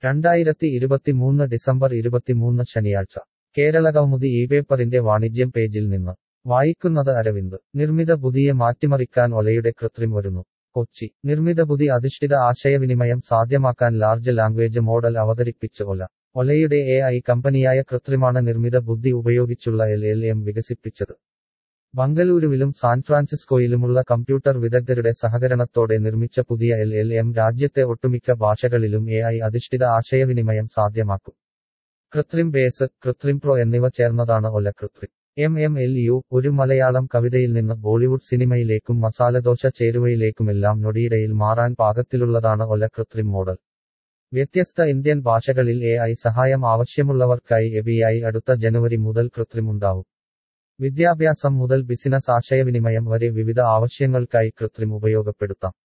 രണ്ടായിരത്തി ഇരുപത്തിമൂന്ന് ഡിസംബർ ഇരുപത്തിമൂന്ന് ശനിയാഴ്ച കേരള കൗമുദി ഈ പേപ്പറിന്റെ വാണിജ്യം പേജിൽ നിന്ന് വായിക്കുന്നത് അരവിന്ദ് നിർമ്മിത ബുദ്ധിയെ മാറ്റിമറിക്കാൻ ഒലയുടെ കൃത്രിം വരുന്നു കൊച്ചി നിർമ്മിത ബുദ്ധി അധിഷ്ഠിത ആശയവിനിമയം സാധ്യമാക്കാൻ ലാർജ് ലാംഗ്വേജ് മോഡൽ അവതരിപ്പിച്ച് ഒല ഒലയുടെ എ ഐ കമ്പനിയായ കൃത്രിമാണ് നിർമ്മിത ബുദ്ധി ഉപയോഗിച്ചുള്ള എൽ എൽ എം വികസിപ്പിച്ചത് ബംഗളൂരുവിലും സാൻ ഫ്രാൻസിസ്കോയിലുമുള്ള കമ്പ്യൂട്ടർ വിദഗ്ധരുടെ സഹകരണത്തോടെ നിർമ്മിച്ച പുതിയ എൽ എൽ എം രാജ്യത്തെ ഒട്ടുമിക്ക ഭാഷകളിലും എ ഐ അധിഷ്ഠിത ആശയവിനിമയം സാധ്യമാക്കും കൃത്രിം ബേസ് കൃത്രിം പ്രോ എന്നിവ ചേർന്നതാണ് Ola Krutrim M M L U ഒരു മലയാളം കവിതയിൽ നിന്ന് ബോളിവുഡ് സിനിമയിലേക്കും മസാലദോശ ചേരുവയിലേക്കുമെല്ലാം നൊടിയിടയിൽ മാറാൻ പാകത്തിലുള്ളതാണ് ഒല കൃത്രിം മോഡൽ വ്യത്യസ്ത ഇന്ത്യൻ ഭാഷകളിൽ എ ഐ സഹായം ആവശ്യമുള്ളവർക്കായി എബിഐ അടുത്ത ജനുവരി മുതൽ കൃത്രിം ഉണ്ടാവും വിദ്യാഭ്യാസം മുതൽ ബിസിനസ് ആശയവിനിമയം വരെ വിവിധ ആവശ്യങ്ങൾക്കായി കൃത്രിം ഉപയോഗപ്പെടുത്താം